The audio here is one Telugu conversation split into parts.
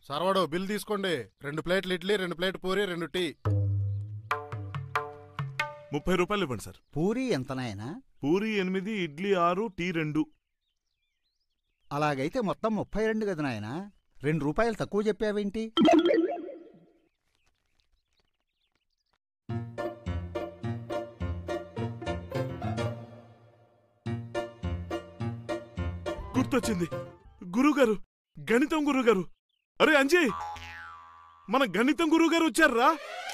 సర్వడు బిల్ తీసుకోండి రెండు ప్లేట్లు ఇడ్లీ రెండు ప్లేట్ పూరి రెండు టీ ముప్పై రూపాయలు ఇవ్వండి సార్ పూరి ఎంత నాయనా పూరి ఎనిమిది ఇడ్లీ ఆరు టీ రెండు అలాగైతే మొత్తం ముప్పై రెండు కదా నాయనా రెండు రూపాయలు తక్కువ చెప్పావేంటి గుర్తొచ్చింది గురుగారు గణితం గురుగారు అరే అంజీ మన గణితం గురుగారు వచ్చారా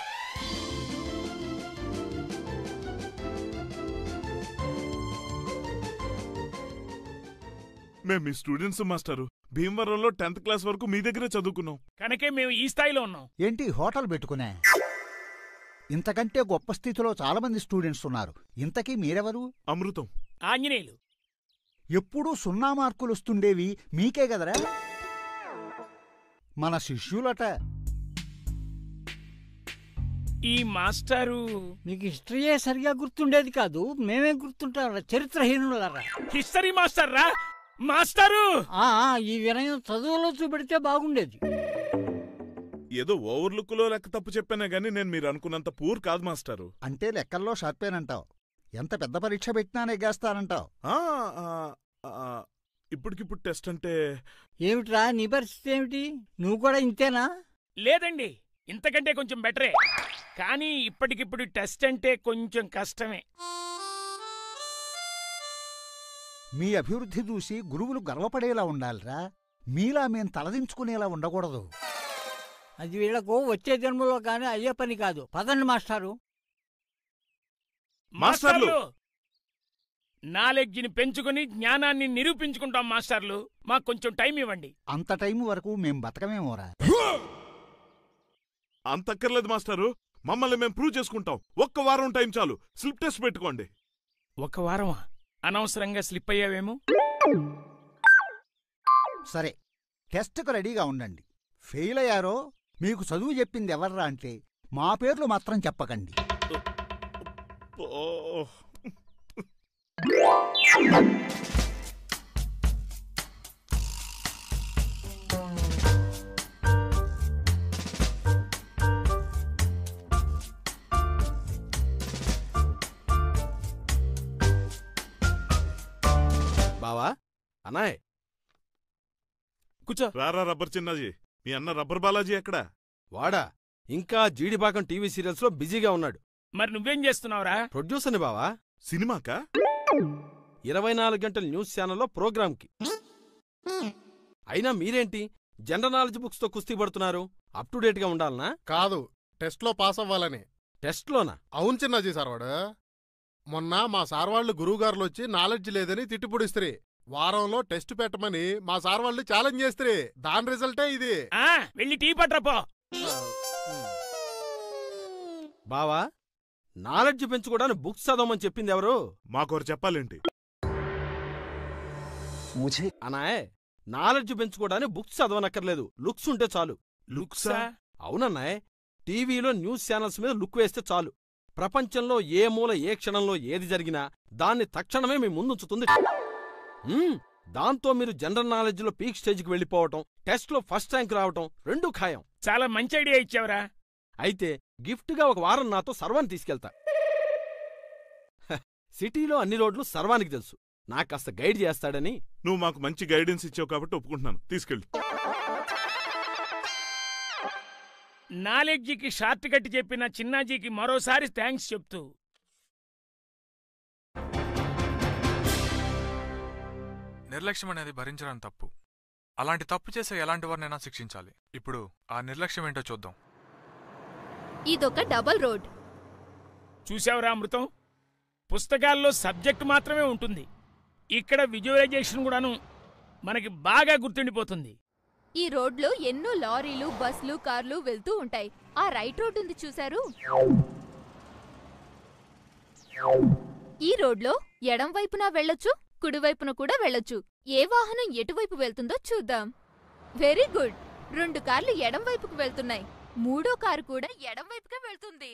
మేము మీ స్టూడెంట్స్ మాస్టారు భీమవరంలో టెన్త్ క్లాస్ వరకు మీ దగ్గరే చదువుకున్నాం కనుకే మేము ఈ స్థాయిలో ఉన్నాం ఏంటి హోటల్ పెట్టుకునే ఇంతకంటే గొప్ప స్థితిలో చాలామంది స్టూడెంట్స్ ఉన్నారు ఇంతకీ మీరెవరు అమృతం ఆంజనేయులు ఎప్పుడూ సున్నా మార్కులు వస్తుండేవి మీకే కదరా మన శిష్యులట ఈ మాస్టారు మీకు హిస్టరీయే సరిగా గుర్తుండేది కాదు మేమే గుర్తుంటారా చరిత్రహీనులరా హిస్టరీ మాస్టర్ రా మాస్టారు ఆ, ఆ, ఈ వినయం చదువులో చూపెడితే బాగుండేది ఏదో ఓవర్లుక్ లో లెక్క తప్పు చెప్పానే గానీ నేను మీరు అనుకున్నంత పూర్ కాదు మాస్టారు అంటే లెక్కల్లో షార్పేనంటావు ఎంత పెద్ద పరీక్ష పెట్టినా నెగ్గేస్తానంటావు ఆ, ఆ, ఆ, ఇప్పటికిప్పుడు టెస్ట్ అంటే ఏమిట్రా నీ పరిస్థితి ఏమిటి నువ్వు కూడా ఇంతేనా లేదండి ఇంతకంటే కొంచెం బెటరే కానీ ఇప్పటికిప్పుడు టెస్ట్ అంటే కొంచెం కష్టమే మీ అభివృద్ధి చూసి గురువులు గర్వపడేలా ఉండాలిరా మీలా మేం తలదించుకునేలా ఉండకూడదు అది వీళ్లకు వచ్చే జన్మలో కానీ అయ్యే పని కాదు పదండి మాస్టారు మాస్టర్లు! నాలెడ్జిని పెంచుకుని జ్ఞానాన్ని నిరూపించుకుంటాం మాస్టర్లు మాకు కొంచెం టైం ఇవ్వండి అంత టైం వరకు మేం బతకమేమోరా అంతక్కర్లేదు మాస్టారు మమ్మల్ని మేము ప్రూవ్ చేసుకుంటాం ఒక్క వారం టైం చాలు స్లిప్ టెస్ట్ పెట్టుకోండి ఒక వారమా అనవసరంగా స్లిప్ అయ్యావేమో సరే టెస్ట్కు రెడీగా ఉండండి ఫెయిల్ అయ్యారో మీకు చదువు చెప్పింది ఎవర్రా అంటే మా పేర్లు మాత్రం చెప్పకండి ఓ బావా అన్నాయ్ కూర్చో రారా రబ్బర్ చిన్నాజీ మీ అన్న రబ్బర్ బాలాజీ ఎక్కడా వాడా ఇంకా జీడిపాకం టీవీ సీరియల్స్ లో బిజీగా ఉన్నాడు మరి నువ్వేం చేస్తున్నావురా ప్రొడ్యూసర్ని బావా సినిమాకా ఇరవై నాలుగు గంటల న్యూస్ ఛానల్లో ప్రోగ్రాంకి అయినా మీరేంటి జనరల్ నాలెడ్జ్ బుక్స్ తో కుస్తీ పడుతున్నారు అప్ టు డేట్ గా ఉండాలనా కాదు టెస్ట్లో పాస్ అవ్వాలని టెస్ట్లోనా అవును చిన్నాజీ సార్వాడు మొన్న మా సార్ వాళ్ళు గురువుగారులు వచ్చి నాలెడ్జ్ లేదని తిట్టిపుడిస్త్రీ వారంలో టెస్ట్ పెట్టమని మా సార్ వాళ్ళు ఛాలెంజ్ చేస్త్రీ దాని రిజల్టే ఇది ఆ వెళ్ళి టీ పట్రపో బావా నాలెడ్జ్ పెంచుకోవడానికి బుక్స్ చదవమని చెప్పింది ఎవరు మాకొరు చెప్పాలేంటి అనాయ్ నాలెడ్జ్ పెంచుకోవడానికి బుక్స్ చదవనక్కర్లేదు లుక్స్ ఉంటే చాలు లుక్సా అవునన్నాయ్ టీవీలో న్యూస్ ఛానల్స్ మీద లుక్ వేస్తే చాలు ప్రపంచంలో ఏ మూల ఏ క్షణంలో ఏది జరిగినా దాన్ని తక్షణమే మీ ముందుంచుతుంది మ్మ్, దాంతో మీరు జనరల్ నాలెడ్జ్లో పీక్ స్టేజ్కి వెళ్ళిపోవటం టెస్ట్లో ఫస్ట్ ర్యాంక్ రావటం రెండూ ఖాయం చాలా మంచి ఐడియా ఇచ్చావురా అయితే గిఫ్ట్గా ఒక వారం నాతో సర్వాన్ని తీసుకెళ్తా హ, సిటీలో అన్ని రోడ్లు సర్వానికి తెలుసు నాకు కాస్త గైడ్ చేస్తాడని నువ్వు మాకు మంచి గైడెన్స్ ఇచ్చావు కాబట్టి ఒప్పుకుంటున్నాను తీసుకెళ్ళు నాలెడ్జికి షార్ట్ కట్ చెప్పిన చిన్నాజీకి మరోసారి థ్యాంక్స్ చెప్తూ నిర్లక్ష్యం అనేది భరించడం తప్పు అలాంటి తప్పు చేసే ఎలాంటి వారినైనా శిక్షించాలి ఇప్పుడు ఆ నిర్లక్ష్యం ఏంటో చూద్దాం ఇదొక డబల్ రోడ్ చూసావురా అమృతం పుస్తకాల్లో సబ్జెక్ట్ మాత్రమే ఉంటుంది ఇక్కడ విజువలైజేషన్ కూడాను మనకి బాగా గుర్తుండిపోతుంది ఈ రోడ్లో ఎన్నో లారీలు బస్లు కార్లు వెళ్తూ ఉంటాయి ఆ రైట్ రోడ్ ఉంది చూశారు ఈ రోడ్లో ఎడం వైపున వెళ్ళొచ్చు కుడివైపున కూడా వెళ్ళొచ్చు ఏ వాహనం ఎటువైపు వెళ్తుందో చూద్దాం వెరీ గుడ్ రెండు కార్లు ఎడం వైపుకు వెళ్తున్నాయి మూడో కారు కూడా ఎడం వైపుకే వెళ్తుంది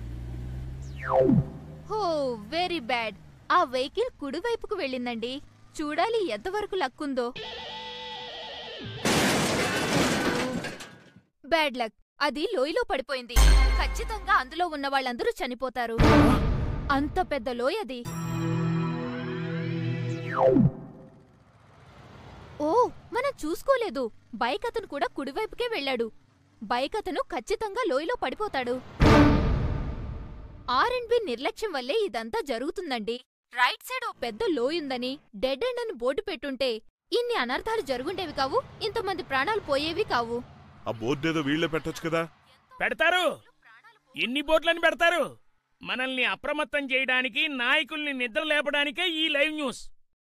హో వెరీ బ్యాడ్ ఆ వెహికల్ కుడివైపుకు వెళ్ళిందండి చూడాలి ఎంతవరకు లక్కుందో బ్యాడ్ లక్ అది లోయలో పడిపోయింది ఖచ్చితంగా అందులో ఉన్న వాళ్ళందరూ చనిపోతారు అంత పెద్ద లోయ అది ఓ మనం చూసుకోలేదు బైక్ అతను కూడా కుడివైపుకే వెళ్ళాడు బైక్ అతను ఖచ్చితంగా లోయలో పడిపోతాడు ఆర్ అండ్ బి నిర్లక్ష్యం వల్లే ఇదంతా జరుగుతుందండి రైట్ సైడ్ ఓ పెద్ద లోయుందని డెడ్ ఎండ్ అని బోర్డు పెట్టుంటే ఇన్ని అనర్థాలు జరుగుండేవి కావు ఇంతమంది ప్రాణాలు పోయేవి కావు ఆ బోర్డు ఏదో వీళ్ళే పెట్టొచ్చు కదా పెడతారు ఎన్ని బోట్లని పెడతారు మనల్ని అప్రమత్తం చేయడానికి నాయకుల్ని నిద్ర లేపడానికే ఈ లైవ్ న్యూస్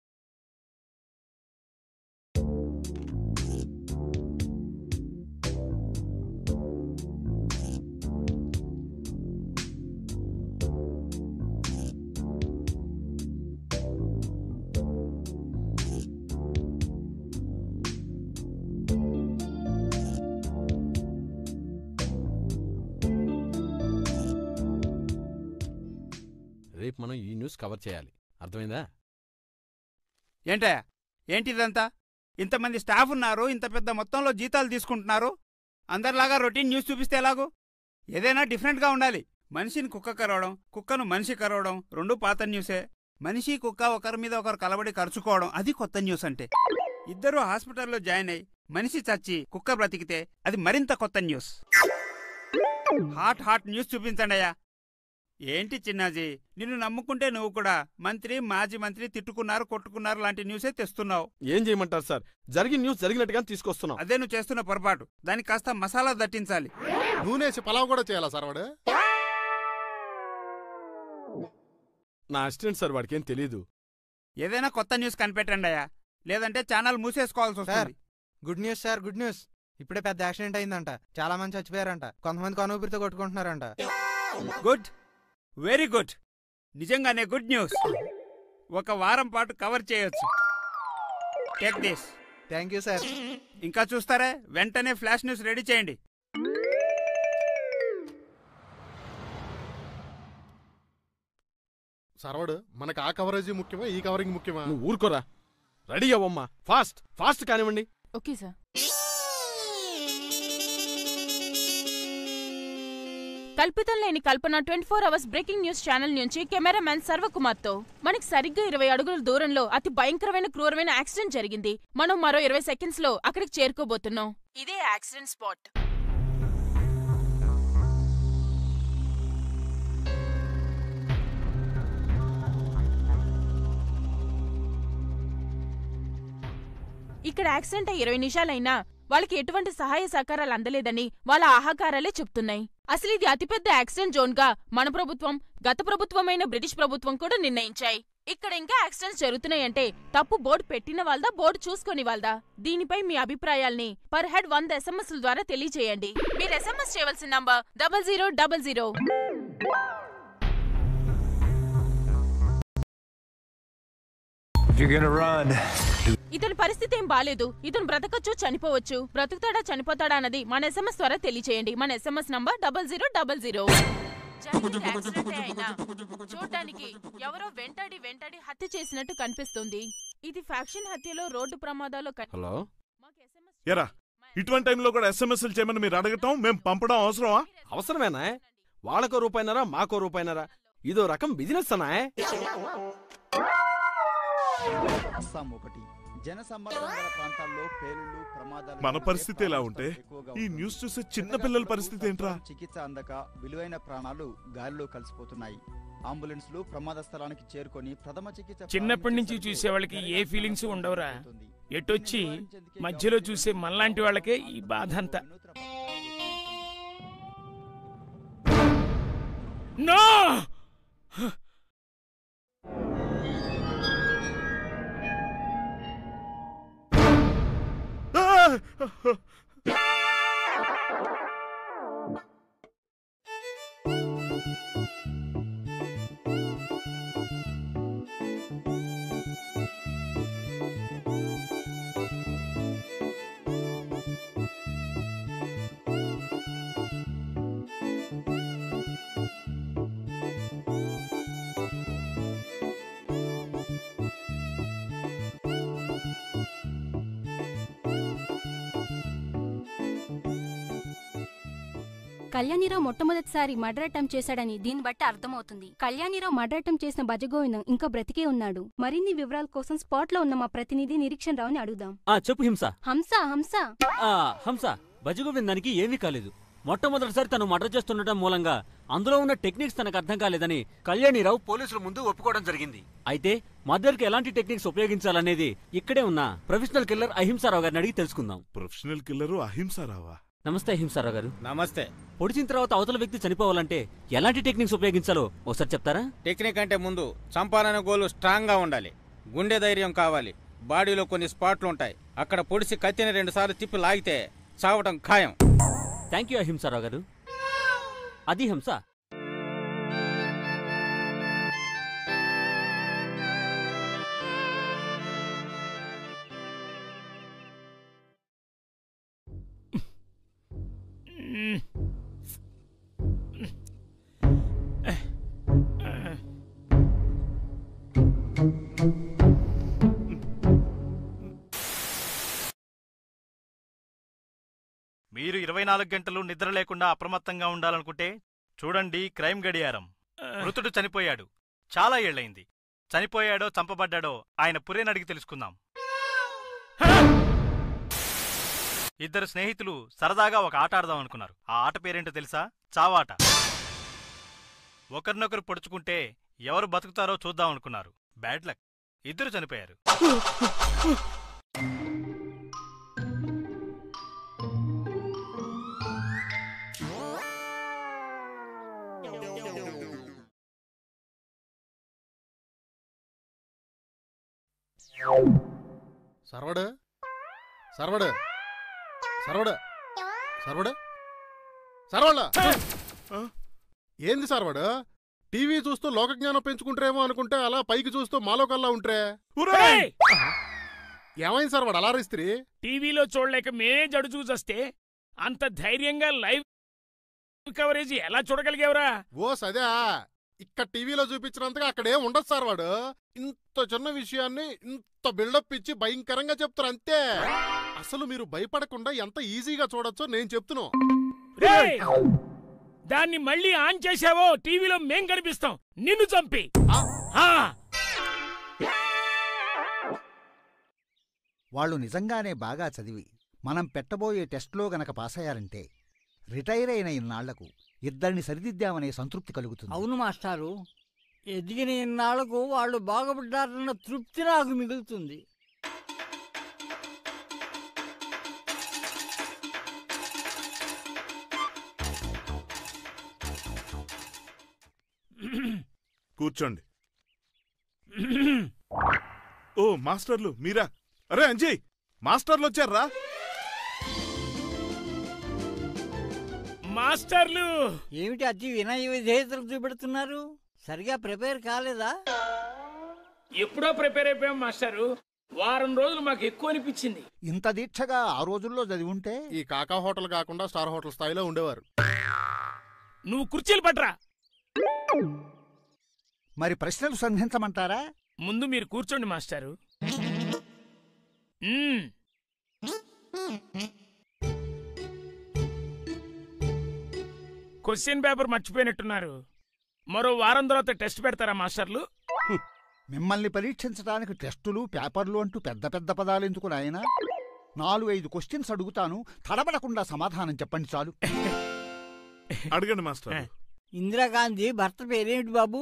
రేపు మనం ఈ న్యూస్ కవర్ చేయాలి అర్థమైందా ఏంటే ఏంటిదంతా ఇంతమంది స్టాఫ్ ఉన్నారు ఇంత పెద్ద మొత్తంలో జీతాలు తీసుకుంటున్నారు అందరిలాగా రొటీన్ న్యూస్ చూపిస్తే ఎలాగో ఏదైనా డిఫరెంట్గా ఉండాలి మనిషిని కుక్క కరవడం కుక్కను మనిషి కరవడం రెండు పాత న్యూసే మనిషి కుక్క ఒకరి మీద ఒకరు కలబడి ఖర్చుకోవడం అది కొత్త న్యూస్ అంటే ఇద్దరు హాస్పిటల్లో జాయిన్ అయి మనిషి చచ్చి కుక్క బ్రతికితే అది మరింత కొత్త న్యూస్ హాట్ హాట్ న్యూస్ చూపించండి అయ్యా ఏంటి చిన్నాజీ నిన్ను నమ్ముకుంటే నువ్వు కూడా మంత్రి మాజీ మంత్రి తిట్టుకున్నారు కొట్టుకున్నారు లాంటి న్యూసే తెస్తున్నావు ఏం చేయమంటారు సార్ జరిగిన న్యూస్ జరిగినట్టుగా తీసుకొస్తున్నాం అదే నువ్వు చేస్తున్న పొరపాటు దానికి కాస్త మసాలా దట్టించాలి నూనేసి పలావ్ కూడా చేయాలా సార్ వాడు నా అసిస్టెంట్ సార్ వాడికి ఏం తెలీదు ఏదైనా కొత్త న్యూస్ కనిపెట్టండి అయ్యా లేదంటే ఛానల్ మూసేసుకోవాల్సి వస్తుంది good news sir good news ఇప్పుడే పెద్ద యాక్సిడెంట్ అయిందంట చాలా మంది చచ్చిపోయారంట కొంతమంది కొనూపిరితో కొట్టుకుంటున్నారంట గుడ్ వెరీ గుడ్ నిజంగానే గుడ్ న్యూస్ ఒక వారం పాటు కవర్ చేయొచ్చు take this thank you sir ఇంకా చూస్తారా వెంటనే ఫ్లాష్ న్యూస్ రెడీ చేయండి సర్వాడు మనకు ఆ కవరేజీ ముఖ్యమా ఈ కవరింగ్ ముఖ్యమా నువ్వు ఊరుకోరా రెడీ అవ్వమ్మా ఫాస్ట్ ఫాస్ట్ కానివ్వండి ఓకే సార్ కల్పితం లేని కల్పన twenty four hours breaking news channel నుంచి కెమెరామ్యాన్ సర్వకుమార్తో మనకి సరిగ్గా ఇరవై అడుగుల దూరంలో అతి భయంకరమైన క్రూరమైన యాక్సిడెంట్ జరిగింది మనం మరో ఇరవై సెకండ్స్ లో అక్కడికి చేరుకోబోతున్నాం ఇదే యాక్సిడెంట్ స్పాట్ ఇక్కడ యాక్సిడెంట్ అయ్యి ఇరవై నిమిషాలైనా వాళ్ళకి ఎటువంటి సహాయ సహకారాలు అందలేదని వాళ్ళ ఆహాకారాలే చెప్తున్నాయి అసలు ఇది అతిపెద్ద యాక్సిడెంట్ జోన్ గా మన ప్రభుత్వం గత ప్రభుత్వమైన బ్రిటిష్ ప్రభుత్వం కూడా నిర్ణయించాయి ఇక్కడ ఇంకా యాక్సిడెంట్స్ జరుగుతున్నాయంటే తప్పు బోర్డు పెట్టిన వాళ్ళదా బోర్డు చూసుకొని వాళ్ళదా దీనిపై మీ అభిప్రాయాల్ని పర్ హెడ్ వంద ఎస్ఎంఎస్ ద్వారా తెలియజేయండి మీరు ఎస్ఎంఎస్ చేయవలసిన number double zero double zero You're gonna run. ఇతని పరిస్థితి ఏం బాలేదు ఇతను బ్రతకచ్చు చనిపోవచ్చు బ్రతుకుతాడా చనిపోతాడా అన్నది మన ఎస్ఎంఎస్ ద్వారా తెలియచేయండి మన SMS number double zero double zero చూడ్డానికి ఎవరో వెంటాడి వెంటాడి హత్య చేసినట్టు కనిపిస్తుంది ఇది ఫ్యాక్షన్ హత్యలో రోడ్డు ప్రమాదాల్లో కని- హలో ఎరా ఇటువంటి టైంలో కూడా ఎస్ఎంఎస్లు చేయమని మీరు అడగటం మేం పంపడం అవసరమా అవసరమేనా వాళ్ళకో రూపాయినరా మాకో రూపాయినరా ఇదో రకం బిజినెస్ అనా అస్సాం ఒకటి జనసమ్మర్దం గల ప్రాంతాల్లో పేలుళ్లు ప్రమాదాలు మన పరిస్థితి ఎలా ఉంటే ఈ న్యూస్ చూసే చిన్న పిల్లల పరిస్థితి ఏంట్రా చికిత్స అందక విలువైన ప్రాణాలు గాలిలో కలిసిపోతున్నాయి అంబులెన్స్లు ప్రమాద స్థలానికి చేరుకొని ప్రథమ చికిత్స చిన్నప్పటి నుంచి చూసే వాళ్ళకి ఏ ఫీలింగ్స్ ఉండవురా ఎటొచ్చి మధ్యలో చూసే మనలాంటి వాళ్ళకే ఈ బాధ అంతా నో కళ్యాణిరావు మొట్టమొదటిసారి మర్డర్ అటెంప్ట్ చేశాడని దీన్ని బట్టి అర్థమవుతుంది కళ్యాణిరావు మర్డర్ అటెంప్ట్ చేసిన భజగోవిందం ఇంకా బ్రతికే ఉన్నాడు మరిన్ని వివరాల కోసం స్పాట్ లో ఉన్న మా ప్రతినిధి నిరీక్షణ రావుని అడుగుదాం ఆ చెప్పు హింస హంస హంస ఆ హంస బజగోవిందానికి ఏమీ కాలేదు మొట్టమొదటిసారి తను మర్డర్ చేస్తుండటం మూలంగా అందులో ఉన్న టెక్నిక్స్ తనకు అర్థం కాలేదని కళ్యాణిరావు పోలీసుల ముందు ఒప్పుకోవడం జరిగింది అయితే మర్డర్కి ఎలాంటి టెక్నిక్స్ ఉపయోగించాలనేది ఇక్కడే ఉన్న ప్రొఫెషనల్ కిల్లర్ అహింసారావు గారిని అడిగి తెలుసుకుందాం ప్రొఫెషనల్ కిల్లరు అహింసారావా నమస్తే అహింసారావు గారు నమస్తే పొడిచిన తర్వాత అవతల వ్యక్తి చనిపోవాలంటే ఎలాంటి టెక్నిక్స్ ఉపయోగించాలో ఒకసారి చెప్తారా టెక్నిక్ అంటే ముందు చంపాలనే గోలు స్ట్రాంగ్ గా ఉండాలి గుండె ధైర్యం కావాలి బాడీలో కొన్ని స్పాట్లు ఉంటాయి అక్కడ పొడిసి కత్తిని రెండు సార్లు తిప్పి లాగితే చావటం ఖాయం థ్యాంక్ యూ అహింసారావు గారు అది హింస మీరు ఇరవై నాలుగు గంటలు నిద్ర లేకుండా అప్రమత్తంగా ఉండాలనుకుంటే చూడండి క్రైమ్ గడియారం మృతుడు చనిపోయాడు చాలా ఏళ్లయింది చనిపోయాడో చంపబడ్డాడో ఆయన పురేనడిగి తెలుసుకుందాం ఇద్దరు స్నేహితులు సరదాగా ఒక ఆట ఆడదాం అనుకున్నారు ఆ ఆట పేరేంటో తెలుసా చావాట ఒకరినొకరు పొడుచుకుంటే ఎవరు బతుకుతారో చూద్దాం అనుకున్నారు బ్యాడ్ లక్ ఇద్దరు చనిపోయారు సర్వడు సర్వడు సర్వడు సర్వడు సర్వళ్ళ ఏంది సర్వడు టీవీ చూస్తూ లోకజ్ఞానం పెంచుకుంటారేమో అనుకుంటే అలా పైకి చూస్తూ మాలోకల్లా ఉంట్రే ఏయ్! ఏమైంది సర్వడు అలా రిస్త్రీ టీవీలో చూడలేక మేమే జడు చూసొస్తే అంత ధైర్యంగా లైవ్ కవరేజ్ ఎలా చూడగలిగావురా ఓ సదే ఇక్కడ టీవీలో చూపించినంతగా అక్కడేం ఉండదు సార్ వాడు ఇంత చిన్న విషయాన్ని ఇంత బిల్డప్ ఇచ్చి భయంకరంగా చెప్తారు అంతే అసలు మీరు భయపడకుండా ఎంత ఈజీగా చూడొచ్చో నేను చెప్తున్నా రేయ్! దాన్ని మళ్ళీ ఆన్ చేశావో టీవీలో మేం కనిపిస్తాం నిన్ను చంపి ఆ! వాళ్ళు నిజంగానే బాగా చదివి మనం పెట్టబోయే టెస్ట్లో గనక పాసయ్యారంటే రిటైర్ అయిన ఇన్నాళ్లకు ఇద్దరిని సరిదిద్దామనే సంతృప్తి కలుగుతుంది అవును మాస్టారు ఎదిగిన ఇన్నాళ్లకు వాళ్ళు బాగుపడ్డారన్న తృప్తి నాకు మిగులుతుంది కూర్చోండి ఓ మాస్టర్లు మీరా అరే అంజయ్ మాస్టర్లు వచ్చారా మాస్టర్లు ఏమిటి అతి వినయ విధేయతలు చూపెడుతున్నారు సరిగా ప్రిపేర్ కాలేదా ఎప్పుడో ప్రిపేర్ అయిపోయాం మాస్టారు వారం రోజులు మాకు ఎక్కువ అనిపించింది ఇంత దీక్షగా ఆ రోజుల్లో చదివి ఉంటే ఈ కాకా హోటల్ కాకుండా స్టార్ హోటల్ స్థాయిలో ఉండేవారు నువ్వు కుర్చీలు పట్రా మరి ప్రశ్నలు సంధించమంటారా ముందు మీరు కూర్చోండి మాస్టారు మ్మ్. క్వశ్చన్ పేపర్ మర్చిపోయినట్టున్నారు మరో వారం తర్వాత టెస్ట్ పెడతారా మాస్టర్లు మిమ్మల్ని పరీక్షించడానికి టెస్టులు పేపర్లు అంటూ పెద్ద పెద్ద పదాలు ఎందుకు నాయనా నాలుగు ఐదు క్వశ్చన్స్ అడుగుతాను తడబడకుండా సమాధానం చెప్పండి చాలు అడగండి మాస్టర్ ఇందిరాగాంధీ భర్త పేరేమిటి బాబు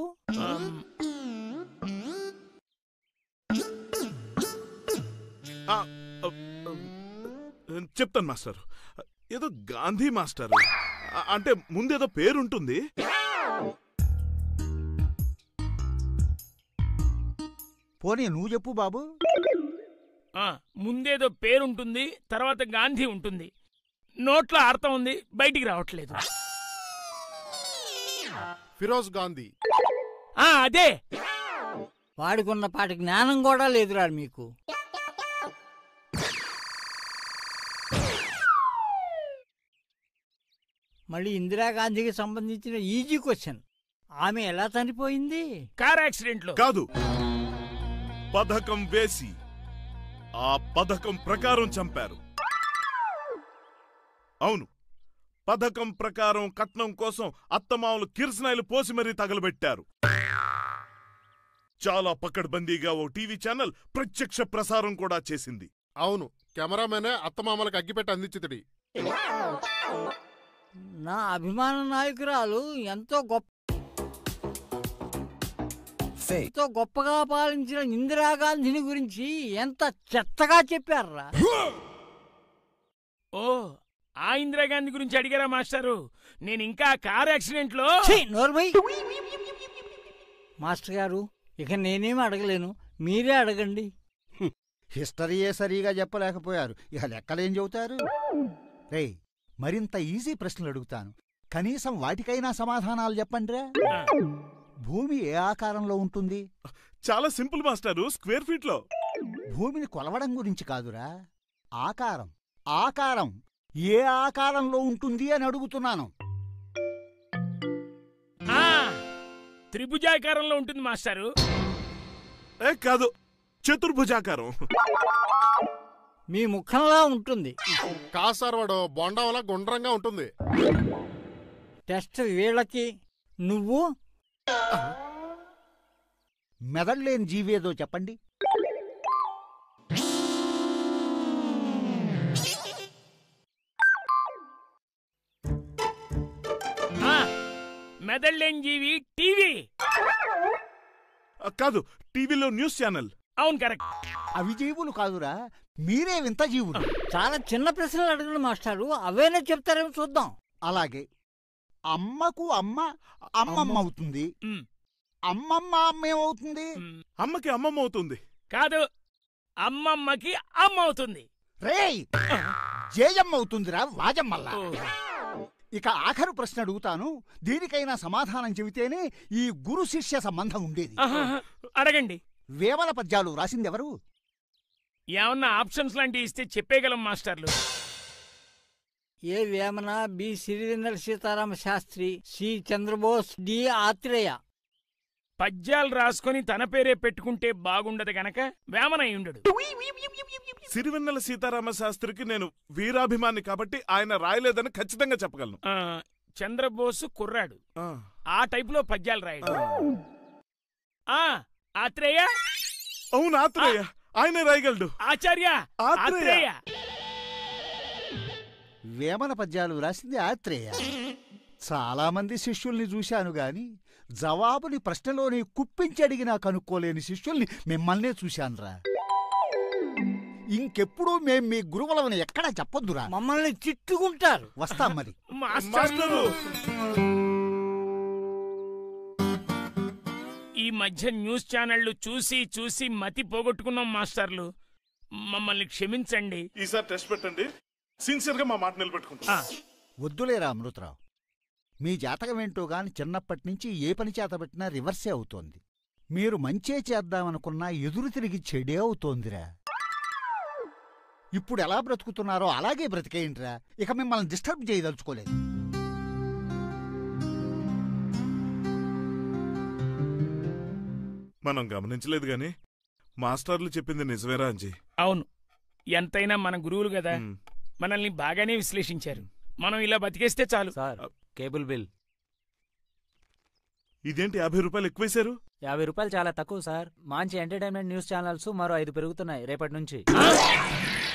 ఆ, ఆ, ఆ, చెప్తాను మాస్టర్ ఏదో గాంధీ మాస్టర్ ఆ, అంటే ముందేదో పేరుంటుంది పోనీ నువ్వు చెప్పు బాబు ఆ, ముందేదో పేరుంటుంది తర్వాత గాంధీ ఉంటుంది నోట్లో అర్థం ఉంది బయటికి రావట్లేదు ఫిరోజ్ గాంధీ ఆ, అదే వాడికున్న పాటి జ్ఞానం కూడా లేదురా మీకు మళ్ళీ ఇందిరాగాంధీకి సంబంధించిన ఈజీ క్వశ్చన్ ఆమె ఎలా చనిపోయింది కార్ యాక్సిడెంట్ లో కాదు పథకం వేసి ఆ పథకం ప్రకారం చంపారు అవును పథకం ప్రకారం కట్నం కోసం అత్తమామలు కిరసనాయిలు పోసి మరీ తగలబెట్టారు చాలా పకడ్బందీగా ఓ టీవీ ఛానల్ ప్రత్యక్ష ప్రసారం కూడా చేసింది అవును కెమెరామెనే అత్తమామలకు అగ్గిపెట్టి అందించితడి నా అభిమాన నాయకురాలు ఎంతో గొప్ప ఎంతో గొప్పగా పాలించిన ఇందిరాగాంధీని గురించి ఎంత చెత్తగా చెప్పారా ఓ ఆ ఇందిరాగాంధీ గురించి అడిగారా మాస్టారు నేను ఇంకా కార్ యాక్సిడెంట్ లో నోర్మై మాస్టర్ గారు ఇక నేనేం అడగలేను మీరే అడగండి హిస్టరీయే సరిగా చెప్పలేకపోయారు ఇక లెక్కలేం చెబుతారు రే మరింత ఈజీ ప్రశ్నలు అడుగుతాను కనీసం వాటికైనా సమాధానాలు చెప్పండిరా భూమి ఏ ఆకారంలో ఉంటుంది చాలా సింపుల్ మాస్టారు స్క్వేర్ ఫీట్ లో భూమిని కొలవడం గురించి కాదురా ఆకారం ఆకారం ఏ ఆకారంలో ఉంటుంది అని అడుగుతున్నాను ఆ, త్రిభుజాకారంలో ఉంటుంది మాస్టారు ఏ కాదు చతుర్భుజాకారం మీ ముఖంలా ఉంటుంది కాదు సార్ వాడు బొండావలా గుండ్రంగా ఉంటుంది టెస్ట్ వీళ్ళకి నువ్వు మెదడులేని జీవేదో చెప్పండి ఆ, మెదళ్ళేని జీవి టీవీ కాదు టీవీలో న్యూస్ ఛానల్ అవును కరెక్ట్ అవి జీవులు కాదురా మీరే వింత జీవులు చాలా చిన్న ప్రశ్నలు అడగండి మాస్టారు అవేనే చెప్తారేమో చూద్దాం అలాగే అమ్మకు అమ్మ అమ్మమ్మ అవుతుంది అమ్మమ్మ అమ్మ ఏమవుతుంది అమ్మకి అమ్మమ్మ అవుతుంది కాదు అమ్మమ్మకి అమ్మ అవుతుంది రేయ్ జేజమ్మ అవుతుందిరా వాజమ్మల్లా ఇక ఆఖరు ప్రశ్న అడుగుతాను దీనికైనా సమాధానం చెబితేనే ఈ గురు శిష్య సంబంధం ఉండేది ఆహాహా, అడగండి వేమన పద్యాలు రాసిందెవరు ఏమన్నా ఆప్షన్స్ లాంటివి ఇస్తే చెప్పేయగలం మాస్టర్లు A Vemana B Sirivennela Seetharama Sastry C Chandrabose D Athreya పద్యాలు రాసుకొని తన పేరే పెట్టుకుంటే బాగుండదు గనక వేమనై ఉండడు సిరివెన్నెల సీతారామ శాస్త్రికి నేను వీరాభిమాని కాబట్టి ఆయన రాయలేదని ఖచ్చితంగా చెప్పగలను ఆ, చంద్రబోసు కుర్రాడు ఆ టైపులో పద్యాలు రాయడు ఆ ఆత్రేయ అవును ఆత్రేయ ఆయనే రాయగలడు ఆచార్య ఆత్రేయ. ఆత్రేయ వేమన పద్యాలు రాసింది ఆత్రేయ చాలా మంది శిష్యుల్ని చూశాను గాని జవాబుని ప్రశ్నలోనే కుప్పించి అడిగినా కనుక్కోలేని శిష్యుల్ని మిమ్మల్నే చూశానురా ఇంకెప్పుడు మేం మీ గురువులమని ఎక్కడా చెప్పొద్దురా మమ్మల్ని తిట్టుకుంటారు వస్తాం మరి మాస్టర్లు ఈ మధ్య న్యూస్ ఛానళ్లు చూసి చూసి మతి పోగొట్టుకున్నాం మాస్టర్లు మమ్మల్ని క్షమించండి ఈసారి టెస్ట్ పెట్టండి సిన్సియర్ గా మా మాట నిలబెట్టుకుంటా వద్దులేరా అమృతరావు మీ జాతకం ఏంటో గాని చిన్నప్పటి నుంచి ఏ పని చేతబట్టినా రివర్సే అవుతోంది మీరు మంచే చేద్దామనుకున్నా ఎదురు తిరిగి చెడే అవుతోందిరా ఇప్పుడు ఎలా బ్రతుకుతున్నారో అలాగే బ్రతికేయండిరా ఇక మిమ్మల్ని డిస్టర్బ్ చేయదలుచుకోలేదు మనం గమనించలేదు గాని మాస్టర్లు చెప్పింది నిజమేరా అంజీ అవును ఎంతైనా మన గురువులు కదా మనల్ని బాగానే విశ్లేషించారు మనం ఇలా బతికేస్తే చాలు సార్ కేబుల్ బిల్ ఇదేంటి యాభై రూపాయలు ఎక్కువేశారు యాభై రూపాయలు చాలా తక్కువ సార్ మంచి ఎంటర్టైన్మెంట్ న్యూస్ ఛానల్స్ మరో ఐదు పెరుగుతున్నాయి రేపటి నుంచి